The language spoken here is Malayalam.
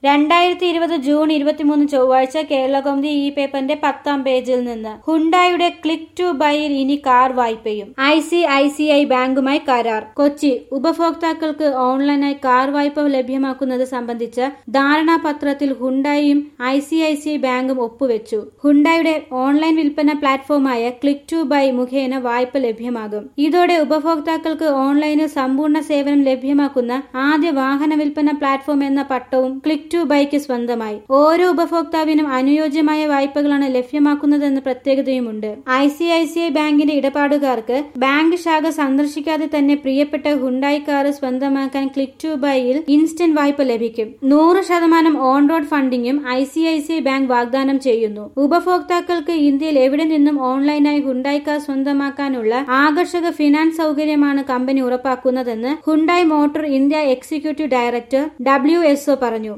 രണ്ടായിരത്തി ഇരുപത് ജൂൺ ഇരുപത്തിമൂന്ന് ചൊവ്വാഴ്ച കേരളകൗമുദി ഈ പേപ്പറിന്റെ പത്താം പേജിൽ നിന്ന് ഹുണ്ടായുടെ ക്ലിക്ക് ടു ബൈയിൽ ഇനി കാർ വായ്പയും I C I C I ബാങ്കുമായി കരാർ കൊച്ചി ഉപഭോക്താക്കൾക്ക് ഓൺലൈനായി കാർ വായ്പ ലഭ്യമാക്കുന്നത് സംബന്ധിച്ച ധാരണാപത്രത്തിൽ ഹുണ്ടായും I C I C I ബാങ്കും ഒപ്പുവെച്ചു ഹുണ്ടായുടെ ഓൺലൈൻ വിൽപ്പന പ്ലാറ്റ്ഫോമായ ക്ലിക്ക് ടു ബൈ മുഖേന വായ്പ ലഭ്യമാകും ഇതോടെ ഉപഭോക്താക്കൾക്ക് ഓൺലൈനിൽ സമ്പൂർണ്ണ സേവനം ലഭ്യമാക്കുന്ന ആദ്യ വാഹന വിൽപ്പന പ്ലാറ്റ്ഫോം എന്ന പട്ടവും ക്ലിക്ക് ടു ബൈക്ക് സ്വന്തമായി ഓരോ ഉപഭോക്താവിനും അനുയോജ്യമായ വായ്പകളാണ് ലഭ്യമാക്കുന്നതെന്ന പ്രത്യേകതയുമുണ്ട് I C I C I ബാങ്കിന്റെ ഇടപാടുകാർക്ക് ബാങ്ക് ശാഖ സന്ദർശിക്കാതെ തന്നെ പ്രിയപ്പെട്ട ഹുണ്ടായി കാർ സ്വന്തമാക്കാൻ ക്ലിക്ക് ടു ബൈയിൽ ഇൻസ്റ്റന്റ് വായ്പ ലഭിക്കും നൂറ് ശതമാനം ഓൺ റോഡ് ഫണ്ടിങ്ങും I C I C I bank വാഗ്ദാനം ചെയ്യുന്നു ഉപഭോക്താക്കൾക്ക് ഇന്ത്യയിൽ എവിടെ നിന്നും ഓൺലൈനായി ഹുണ്ടായി കാർ സ്വന്തമാക്കാനുള്ള ആകർഷക ഫിനാൻസ് സൗകര്യമാണ് കമ്പനി ഉറപ്പാക്കുന്നതെന്ന് Hyundai motor India executive director W S പറഞ്ഞു